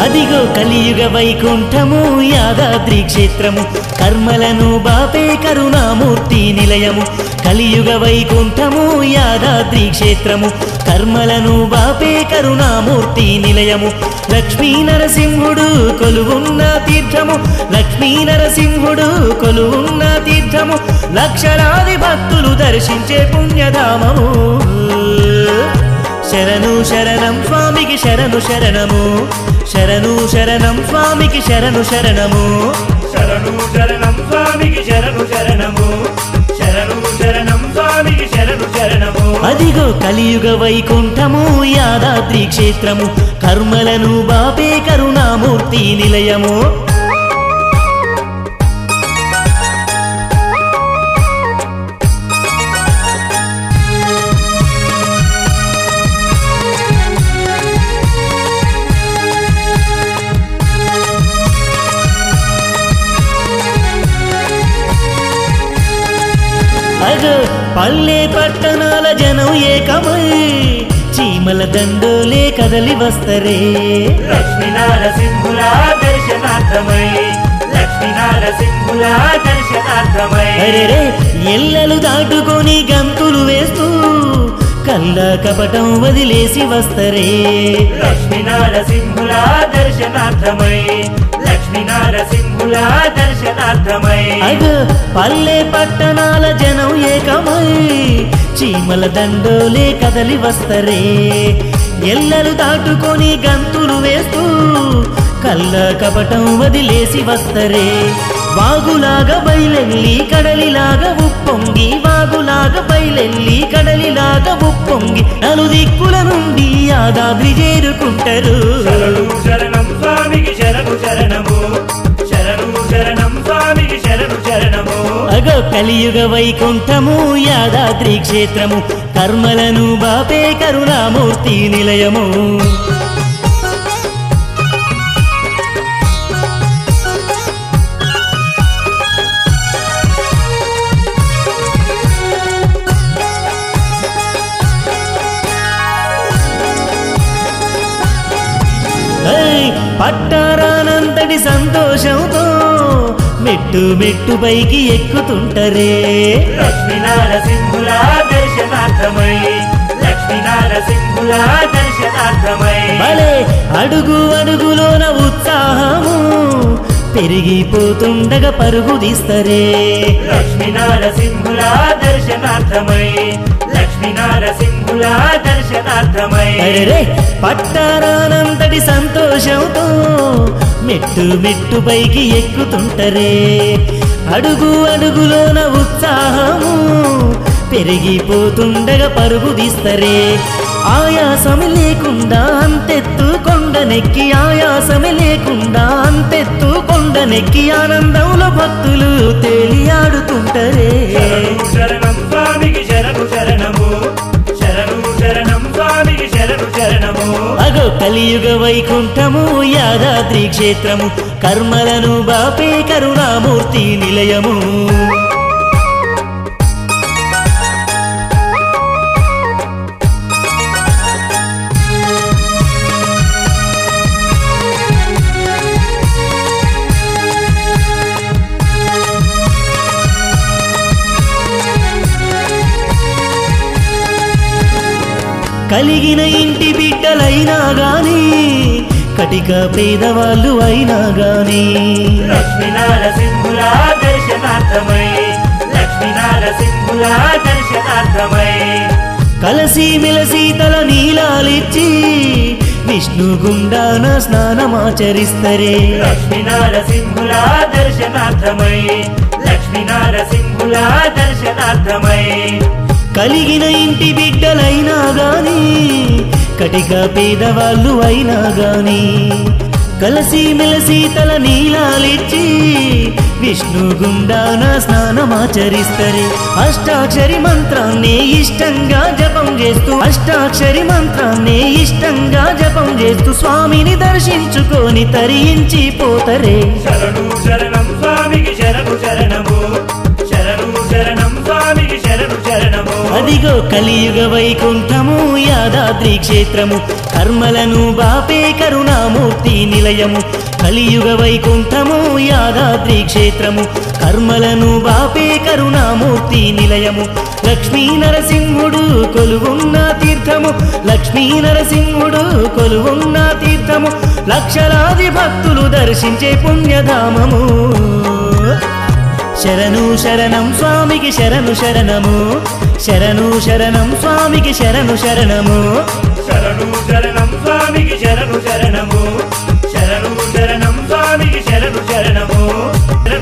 అదిగో కలియుగ వైకుంఠము యాదాద్రి క్షేత్రము కర్మలను బాపే కరుణామూర్తి నిలయము కలియుగ వైకుంఠము యాదాద్రి క్షేత్రము కర్మలను బాపే కరుణామూర్తి నిలయము లక్ష్మీ నరసింహుడు కొలువున్న తీర్థము లక్ష్మీ నరసింహుడు కొలువున్న తీర్థము లక్షలాది భక్తులు దర్శించే పుణ్యధామము శరణు శరణం స్వామికి శరణు శరణము శరణు శరణం స్వామికి శరణు శరణము శరణు శరణం స్వామికి శరణు శరణము శరణు శరణం స్వామికి శరణు శరణము అదిగో కలియుగ వైకుంఠము యాదాద్రి క్షేత్రము కర్మలను బాపే కరుణామూర్తి నిలయము అగో పల్లె పట్టణాల జనం ఏకమై చీమల దండోలే కదలి వస్తరే లక్ష్మీ నరసింహుల దర్శనార్థమై లక్ష్మీ నరసింహుల దర్శనార్థమై అరెరే ఎల్లలు దాటుకొని గంతులు వేస్తూ కళ్ళ కపటం వదిలేసి వస్తరే లక్ష్మీ నరసింహుల దర్శనార్థమై లక్ష్మీ నరసింహుల దర్శనార్థమై అగో పల్లె పట్టణాల జనం ఏకమై చీమల దండోలే కదలి వస్తరే ఎల్లలు దాటుకొని గంతులు వేస్తూ కళ్ళ కపటం వదిలేసి వస్తరే వాగులాగా బయలెల్లి కడలిలాగా ఉప్పొంగి వాగులాగా బయలెల్లి కడలిలాగా ఉప్పొంగి నలు దిక్కుల నుండి యాదాద్రి చేరుకుంటారు శరణు శరణం స్వామికి శరణు శరణము శరణు శరణం స్వామికి శరణు శరణము అగో కలియుగ వైకుంఠము యాదాద్రి క్షేత్రము కర్మలను బాపే కరుణామూర్తి నిలయము ఏయ్, పట్టారానంతటి సంతోషంతో మెట్టు మెట్టు పైకి ఎక్కుతుంటరే లక్ష్మీ నరసింహుల దర్శనార్థమై లక్ష్మీ నరసింహుల దర్శనార్థమై భలే అడుగు అడుగులోన ఉత్సాహము పెరిగిపోతుండగా పరుగు తీస్తరే లక్ష్మీ నరసింహుల దర్శనార్థమై లక్ష్మీ నరసింహుల దర్శనార్థమై అరెరే పట్టారానంతటి సంతోషంతో మెట్టు మెట్టు పైకి ఎక్కుతుంటరే అడుగు అడుగులోన ఉత్సాహము పెరిగిపోతుండగా పరుగు తీస్తరే ఆయాసమి లేకుండా అంతెత్తు కొండనెక్కి ఆయాసమి లేకుండా అంతెత్తు కొండనెక్కి ఆనందంలో భక్తులు తేలియాడుతుంటరే శరణు శరణం స్వామికి శరణు శరణము శరణు శరణం స్వామికి శరణు శరణము అగో కలియుగ వైకుంఠము యాదాద్రి క్షేత్రము కర్మలను బాపే కరుణామూర్తి నిలయము కలిగిన ఇంటి బిడ్డలైనా గాని కటిక పేదవాళ్ళు అయినా గాని లక్ష్మీ నరసింహుల దర్శనార్థమై లక్ష్మీ నరసింహుల దర్శనార్థమై కలసి మెలసి తల నీలాలిచ్చి విష్ణు గుండాన స్నానమాచరిస్తరే లక్ష్మీ నరసింహుల దర్శనార్థమై లక్ష్మీ నరసింహుల దర్శనార్థమై కలిగిన ఇంటి బిడ్డలైనా గాని కటిక పేదవాళ్ళు అయినా గాని కలసి మెలసి తల నీలాలిచ్చి విష్ణు గుండాన స్నానమాచరిస్తరే అష్టాక్షరి మంత్రాన్ని ఇష్టంగా జపం చేస్తూ అష్టాక్షరి మంత్రాన్ని ఇష్టంగా జపం చేస్తూ స్వామిని దర్శించుకొని తరించి పోతరే శరణు శరణం స్వామికి శరణు శరణము శరణు శరణం స్వామికి శరణు శరణము అదిగో కలియుగ వైకుంఠము యాదాద్రి క్షేత్రము కర్మలను బాపే కరుణామూర్తి నిలయము కలియుగ వైకుంఠము యాదాద్రి క్షేత్రము కర్మలను బాపే కరుణామూర్తి నిలయము లక్ష్మీ నరసింహుడు కొలువున్న తీర్థము లక్ష్మీ నరసింహుడు కొలువున్న తీర్థము లక్షలాది భక్తులు దర్శించే పుణ్యధామము శరణు శరణం స్వామికి శరణు శరణము శరణు శరణం స్వామికి శరణు శరణము శరణు శరణం స్వామికి శరణు శరణము శరణు శరణం స్వామికి శరణు శరణము